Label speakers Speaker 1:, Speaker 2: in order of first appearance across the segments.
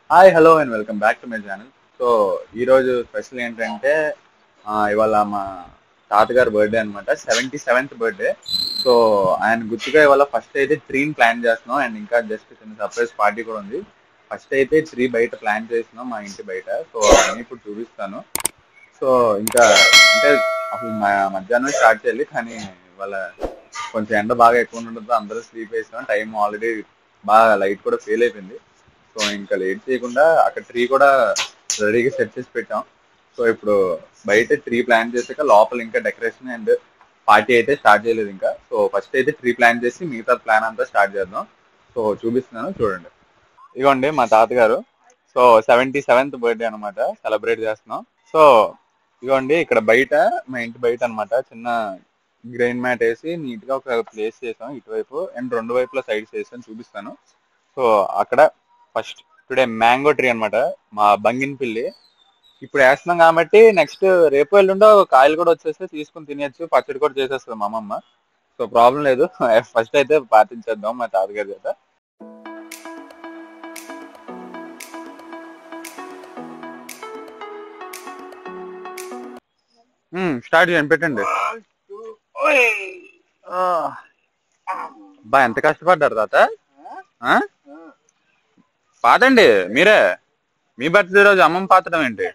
Speaker 1: Hi hello and welcome back to my channel so ఈ రోజు special ఏంటంటే ఆ, ఇవాళ మా తాతగారి బర్త్డే అనమాట సెవెంటీ సెవెంత్ బర్త్డే సో ఆయన గుర్తుగా ఇవాళ ఫస్ట్ అయితే త్రీని ప్లాన్ చేస్తున్నాం అండ్ ఇంకా జస్ట్ చిన్న సర్ప్రైజ్ పార్టీ కూడా ఉంది ఫస్ట్ అయితే త్రీ బయట ప్లాన్ చేస్తున్నాం మా ఇంటి బయట సో అవన్నీ ఇప్పుడు చూపిస్తాను సో ఇంకా అంటే అసలు మ- మధ్యాహ్నం స్టార్ట్ చేయాలి కానీ ఇవాళ కొంచెం ఎండ బాగా ఎక్కువ ఉండడంతో అందరూ స్లీప్ వేసాం టైం ఆల్రెడీ బాగా లైట్ కూడా ఫెయిల్ అయిపోయింది సో ఇంకా లేట్ చేయకుండా అక్కడ ట్రీ కూడా రెడీగా సెట్ చేసి పెట్టాం సో ఇప్పుడు బయట ట్రీ ప్లాన్ చేసాక లోపల ఇంకా డెకరేషన్ అండ్ పార్టీ అయితే స్టార్ట్ చేయలేదు ఇంకా సో ఫస్ట్ అయితే ట్రీ ప్లాన్ చేసి మిగతా ప్లాన్ అంతా స్టార్ట్ చేద్దాం సో చూపిస్తున్నాను చూడండి ఇదిగోండి మా తాతగారు సో సెవెంటీ సెవెంత్ బర్త్డే అనమాట సెలబ్రేట్ చేస్తున్నాం సో ఇదిగోండి ఇక్కడ బయట మా ఇంటి బయట అన్నమాట చిన్న గ్రెయిన్ మ్యాట్ వేసి నీట్ గా ఒక ప్లేస్ చేసాం ఇటువైపు అండ్ రెండు వైపులా సైడ్స్ వేసాను చూపిస్తాను సో అక్కడ ఫస్ట్ టుడే మ్యాంగో ట్రీ అన్నమాట మా బంగిన్ పిల్లి ఇప్పుడు వేస్తున్నాం కాబట్టి నెక్స్ట్ రేపు ఎల్లుండో కాయలు కూడా వచ్చేస్తే తీసుకుని తినేయచ్చు పచ్చడి కూడా చేసేస్తుంది మా అమ్మమ్మ సో ప్రాబ్లం లేదు ఫస్ట్ అయితే పాటించేద్దాం మా తాతగారి చేత స్టార్ట్ చేయండి పెట్టండి బా ఎంత కష్టపడ్డారు తాత ఆ? పాతండి మీరే మీ బర్త్డే రోజు అమ్మమ్మ పాతడం ఏంటి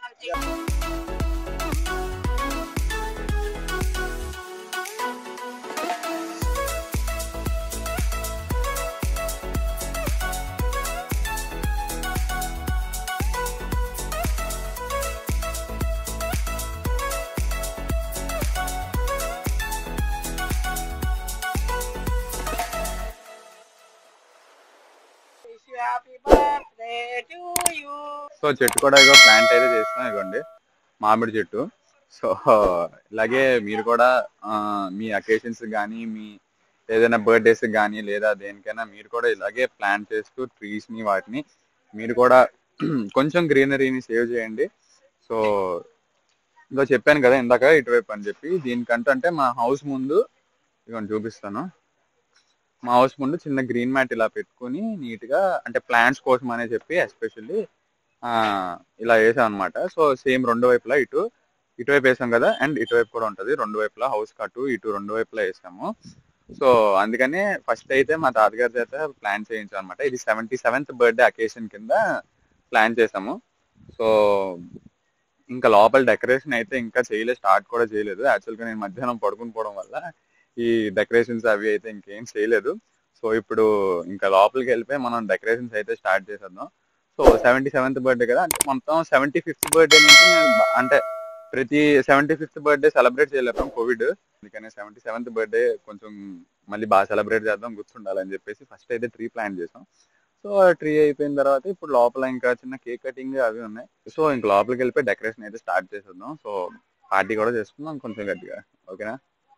Speaker 2: Wish you happy birthday to you.
Speaker 1: So చెట్టు కూడా ఇగో ప్లాంట్ అయితే చేస్తాం ఇగోండి మామిడి చెట్టు సో ఇలాగే మీరు కూడా ఆ, మీ అకేషన్స్ కానీ మీ ఏదైనా బర్త్డేస్ కానీ లేదా దేనికైనా మీరు కూడా ఇలాగే ప్లాన్ చేస్తూ ట్రీస్ ని వాటిని మీరు కూడా కొంచెం గ్రీనరీని సేవ్ చేయండి సో ఇంకా చెప్పాను కదా ఇందాక ఇటువైపు అని చెప్పి దీనికంటే అంటే మా హౌస్ ముందు ఇదిగోండి చూపిస్తాను మా హౌస్ ముందు చిన్న గ్రీన్ మ్యాట్ ఇలా పెట్టుకుని నీట్ గా అంటే ప్లాంట్స్ కోసం అనే చెప్పి ఎస్పెషల్లీ ఇలా వేసాం అనమాట సో సేమ్ రెండు వైపులా ఇటు ఇటువైపు వేసాం కదా అండ్ ఇటువైపు కూడా ఉంటది రెండు వైపులా హౌస్ కట్టు ఇటు రెండు వైపులా వేసాము సో అందుకని ఫస్ట్ అయితే మా తాతగారి చేత ప్లాన్ చేయించాం అనమాట ఇది సెవెంటీ సెవెంత్ బర్త్డే అకేషన్ కింద ప్లాన్ చేసాము సో ఇంకా లోపల డెకరేషన్ అయితే ఇంకా చేయలేదు స్టార్ట్ కూడా చేయలేదు యాక్చువల్గా నేను మధ్యాహ్నం పడుకుని పోవడం వల్ల ఈ డెకరేషన్స్ అవి అయితే ఇంకేం చేయలేదు సో ఇప్పుడు ఇంకా లోపలికి వెళ్ళిపోయి మనం డెకరేషన్స్ అయితే స్టార్ట్ చేసేద్దాం సో సెవెంటీ సెవెంత్ బర్త్డే కదా అంటే మొత్తం సెవెంటీ ఫిఫ్త్ బర్త్డే నుంచి నేను బ- అంటే ప్రతి సెవెంటీ ఫిఫ్త్ బర్త్డే సెలబ్రేట్ చేయలేకపోయాం కోవిడ్ అందుకని సెవెంటీ సెవెంత్ బర్త్డే కొంచెం మళ్ళీ బాగా సెలబ్రేట్ చేద్దాం గుర్తుండాలని చెప్పేసి ఫస్ట్ అయితే ట్రీ ప్లాన్ చేసాం సో ట్రీ అయిపోయిన తర్వాత ఇప్పుడు లోపల ఇంకా చిన్న కేక్ కటింగ్ అవి ఉన్నాయి సో ఇంక లోపలికి వెళ్ళిపోయి డెకరేషన్ అయితే స్టార్ట్ చేసేద్దాం సో పార్టీ కూడా చేసుకుందాం కొంచెం గట్టిగా ఓకేనా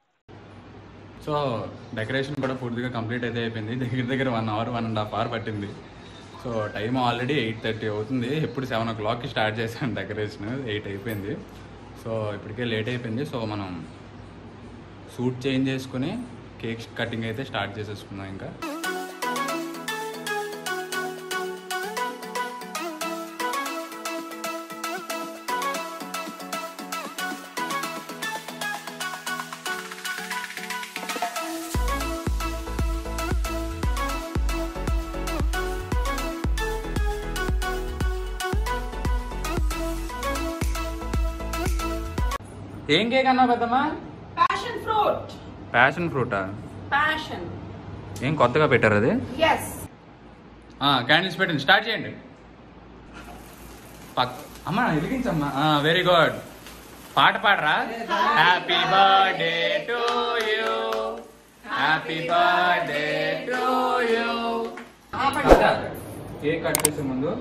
Speaker 3: సో డెకరేషన్ కూడా పూర్తిగా కంప్లీట్ అయితే అయిపోయింది దగ్గర దగ్గర one hour one and half hour పట్టింది so time already eight thirty అవుతుంది ఎప్పుడు సెవెన్ ఓ క్లాక్కి స్టార్ట్ చేశాను డెకరేషన్ ఎయిట్ అయిపోయింది సో ఇప్పటికే లేట్ అయిపోయింది సో మనం సూట్ చేంజ్ చేసుకుని కేక్ కటింగ్ అయితే స్టార్ట్ చేసేసుకుందాం ఇంకా ఏం కేక్ అన్నావు పెద్దమ్మా
Speaker 2: Passion fruit.
Speaker 3: ప్యాషన్ ఫ్రూటా
Speaker 2: Passion.
Speaker 3: ఏం కొత్తగా పెట్టారు అది
Speaker 2: Yes.
Speaker 3: క్యాండిల్స్ పెట్టండి స్టార్ట్ చేయండి పక్ అమ్మా ఎదిగించమ్మా వెరీ గుడ్ పాట పాడరా happy birthday to you happy birthday to you cake cut చేసే ముందు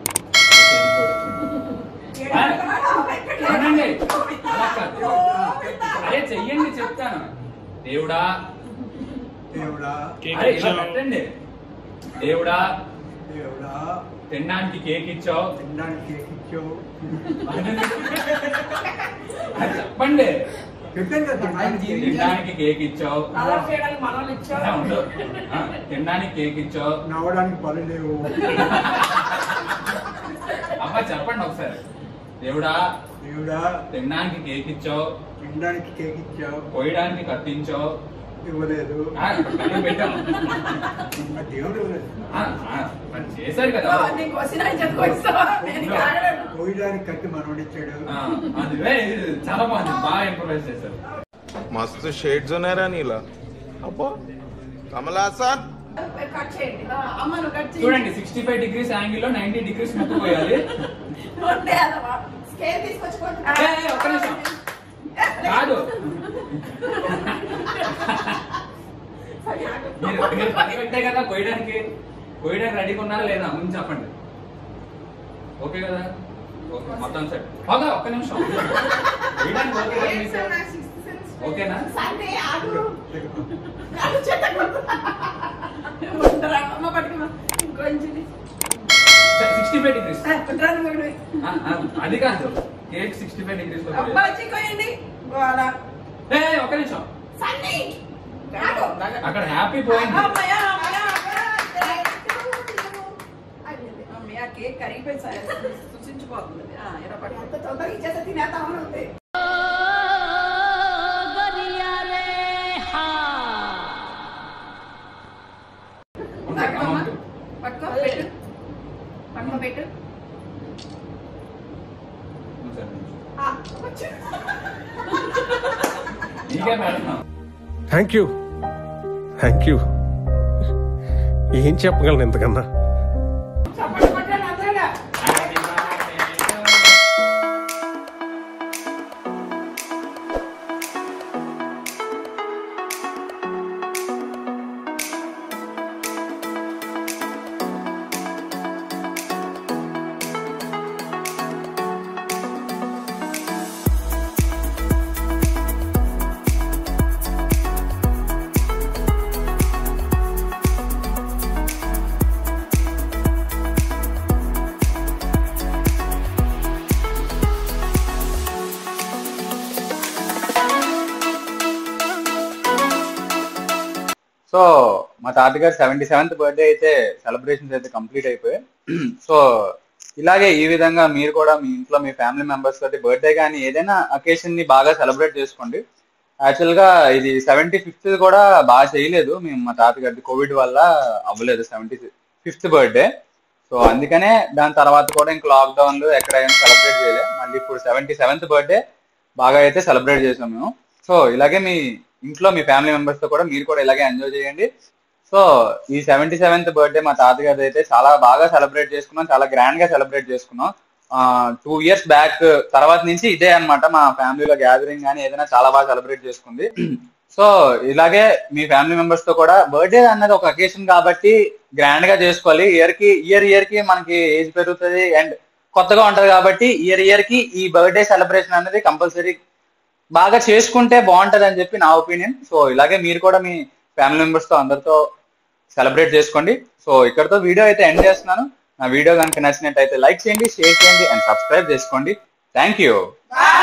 Speaker 3: ఆ, అనండి. అలా కాదు. అరే చెయ్యండి చెప్తాను దేవుడా
Speaker 4: దేవుడా
Speaker 3: అరే, ఇలా పెట్టండి దేవుడా
Speaker 4: దేవుడా
Speaker 3: తినడానికి కేక్ ఇచ్చావు
Speaker 4: తినడానికి కేక్ ఇచ్చావు
Speaker 3: అది చెప్పండి
Speaker 4: చెప్పాను కదా తినడానికి కేక్ ఇచ్చావు.
Speaker 3: తినడానికి కేక్ ఇచ్చావు
Speaker 2: అలవాటు చేయడానికి మనల్ని
Speaker 3: ఆ,
Speaker 2: ఇచ్చారు
Speaker 3: ఉండు. ఆ, తినడానికి కేక్ ఇచ్చావు
Speaker 4: నవ్వడానికి పని లేవు
Speaker 3: అమ్మ చెప్పండి ఒకసారి దేవుడా
Speaker 4: దేవుడా
Speaker 3: తినడానికి కేక్ ఇచ్చావు
Speaker 4: తినడానికి కేక్ ఇచ్చావు
Speaker 3: కోయడానికి కత్తించావు
Speaker 4: ఇవ్వలేదు
Speaker 3: ఆ, కడుగు పెట్టాం
Speaker 4: ఆ దేవుడు ఇవ్వలేదు
Speaker 3: ఆ, ఆ, మరి చేశారు కదా
Speaker 2: నీకు వచ్చిన చెప్పు వస్తావా నేను ఇక ఆగలేను.
Speaker 4: కోయడానికి కట్టి మనోడిచ్చాడు
Speaker 3: ఆ, అందుకే ఇది చాలా బాగుంది బాగా ఇంప్రూవైజ్ చేశారు
Speaker 5: मस्त शेड्स ఉన్నాయి రా నీలా అబ్బో కమల్ హాసన్
Speaker 2: కట్ చేయండి ఆ, అమ్మ నువ్వు కట్ చేయండి
Speaker 3: చూడండి సిక్స్టీ ఫైవ్ డిగ్రీస్ యాంగిల్ లో నైన్టీ డిగ్రీస్ ముక్కు పోయాలి
Speaker 2: ఉండే అదమ్మా. స్కేల్ తీసుకొచ్చుకోండి.
Speaker 3: ఏ, ఏ, ఒక్క నిమిషం. కాదు
Speaker 2: సరే, ఆగు.
Speaker 3: మీరు మీరు పని పెట్టే కదా కోయడానికి కోయడానికి రెడీగా ఉన్నారా లేదా ముందు చెప్పండి ఓకే కదా ఓకే మొత్తం సెట్ బాగా ఒక్క నిమిషం కోయడానికి ఓకే కదా
Speaker 2: ఏంటి సార్
Speaker 3: మీకు?
Speaker 2: నాకు sixth sense?
Speaker 3: ఓకేనా?
Speaker 2: సండే ఆగు. కాలు చేతకు. ఉండరా, అమ్మ పట్టుకో. ఇంకొంచెం ఇది.
Speaker 3: సిక్స్టీ ఫైవ్ డిగ్రీస్
Speaker 2: ఆ, ఉండరా నువ్వు కూడా.
Speaker 3: అది కాదు కేక్ సిక్స్టీ ఫైవ్ డిగ్రీస్ లో
Speaker 2: అబ్బా చిక్కోయండి గోడ
Speaker 3: ఏ ఒక్క నిమిషం
Speaker 2: సన్నీ ఆగు.
Speaker 3: అక్కడ హ్యాపీ పోయింది
Speaker 2: అమ్మయ్య, అమ్మయ్య, అమ్మయ్య. అయ్యో, అమ్మయ్య, కేక్ కరిగిపోయింది సార్ సూచించిపోతుంది ఆ, ఇలా పట్టుకో. ఎంత తొందరగా ఇచ్చేస్తే తినేద్దామని ఉంది పట్టుకోమ్మా. పట్టుకో పెట్టు పట్టుకో పెట్టు ఆ, వచ్చు.
Speaker 3: నీకే madam
Speaker 6: thank you thank you ఏం చెప్పగలను ఇంతకన్నా
Speaker 2: చప్పట్లు కొట్టండి అందరూ.
Speaker 1: సో మా తాతగారు సెవెంటీ సెవెంత్ బర్త్డే అయితే సెలబ్రేషన్స్ అయితే కంప్లీట్ అయిపోయాయి సో ఇలాగే ఈ విధంగా మీరు కూడా మీ ఇంట్లో మీ ఫ్యామిలీ మెంబర్స్ తోటి బర్త్డే కానీ ఏదైనా అకేషన్ ని బాగా సెలబ్రేట్ చేసుకోండి యాక్చువల్ గా ఇది సెవెంటీ ఫిఫ్త్ కూడా బాగా చేయలేదు మేము మా తాతగారిది కోవిడ్ వల్ల అవ్వలేదు సెవెంటీ ఫిఫ్త్ బర్త్డే సో అందుకనే దాని తర్వాత కూడా ఇంక లాక్డౌన్ లో ఎక్కడ ఏం సెలబ్రేట్ చేయలేదు మళ్ళీ ఇప్పుడు సెవెంటీ సెవెంత్ బర్త్డే బాగా అయితే సెలబ్రేట్ చేసాం మేము సో ఇలాగే మీ ఇంట్లో మీ ఫ్యామిలీ మెంబర్స్ తో కూడా మీరు కూడా ఇలాగే ఎంజాయ్ చేయండి సో ఈ సెవెంటీ సెవెంత్ బర్త్డే మా తాతగారిది అయితే చాలా బాగా సెలబ్రేట్ చేసుకున్నాం చాలా గ్రాండ్ గా సెలబ్రేట్ చేసుకున్నాం టూ ఇయర్స్ బ్యాక్ తర్వాత నుంచి ఇదే అన్నమాట మా ఫ్యామిలీలో గ్యాదరింగ్ కానీ ఏదైనా చాలా బాగా సెలబ్రేట్ చేసుకుంది సో ఇలాగే మీ ఫ్యామిలీ మెంబర్స్ తో కూడా బర్త్డే అన్నది ఒక అకేషన్ కాబట్టి గ్రాండ్ గా చేసుకోవాలి ఇయర్ కి ఇయర్ ఇయర్ కి మనకి ఏజ్ పెరుగుతుంది అండ్ కొత్తగా ఉంటది కాబట్టి ఇయర్ ఇయర్ కి ఈ బర్త్డే సెలబ్రేషన్ అనేది కంపల్సరీ బాగా చేసుకుంటే బాగుంటది అని చెప్పి నా ఒపీనియన్ సో ఇలాగే మీరు కూడా మీ ఫ్యామిలీ మెంబర్స్ తో అందరితో సెలబ్రేట్ చేసుకోండి సో ఇక్కడతో వీడియో అయితే ఎండ్ చేస్తున్నాను నా వీడియో కనుక నచ్చినట్టయితే లైక్ చేయండి షేర్ చేయండి అండ్ సబ్స్క్రైబ్ చేసుకోండి థ్యాంక్ యూ
Speaker 2: Bye.